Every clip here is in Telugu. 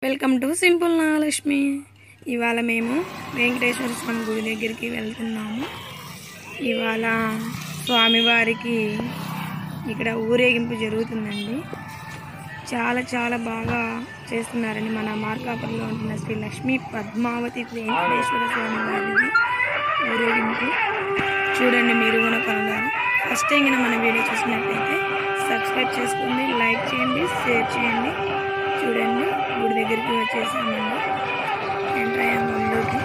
వెల్కమ్ టు సింపుల్ నాగలక్ష్మి ఇవాళ మేము వెంకటేశ్వర స్వామి గుడి దగ్గరికి వెళ్తున్నాము ఇవాళ స్వామివారికి ఇక్కడ ఊరేగింపు జరుగుతుందండి చాలా చాలా బాగా చేస్తున్నారండి మన మార్కాపురంలో ఉంటున్న శ్రీ లక్ష్మీ పద్మావతి వెంకటేశ్వర స్వామి వారిది ఊరేగింపు చూడండి మీరు కూడా కలగారు ఫస్ట్ టైం కనుక మన వీడియో చూసినట్టయితే సబ్స్క్రైబ్ చేసుకోండి లైక్ చేయండి షేర్ చేయండి చూడండి గుడి దగ్గరికి వచ్చేసామండి ఎంటర్ అయ్యాము ముందుకి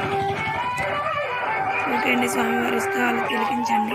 ఓకే అండి స్వామివారి ఉత్సవాలు తిలకించండి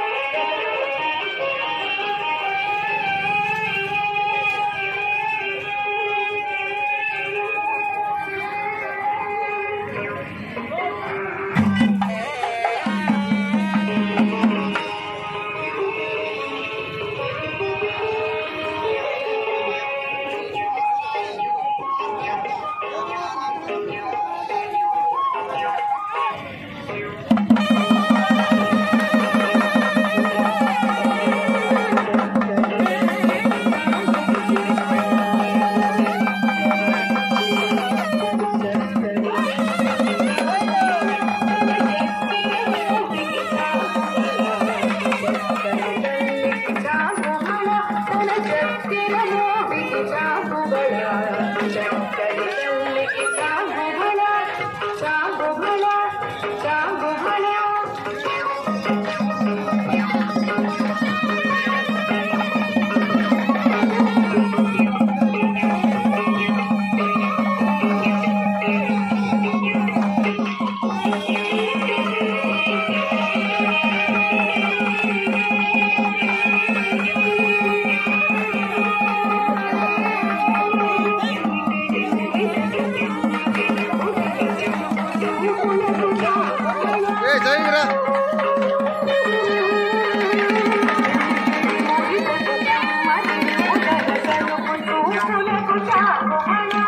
ఏ జయంగిరా Thank you.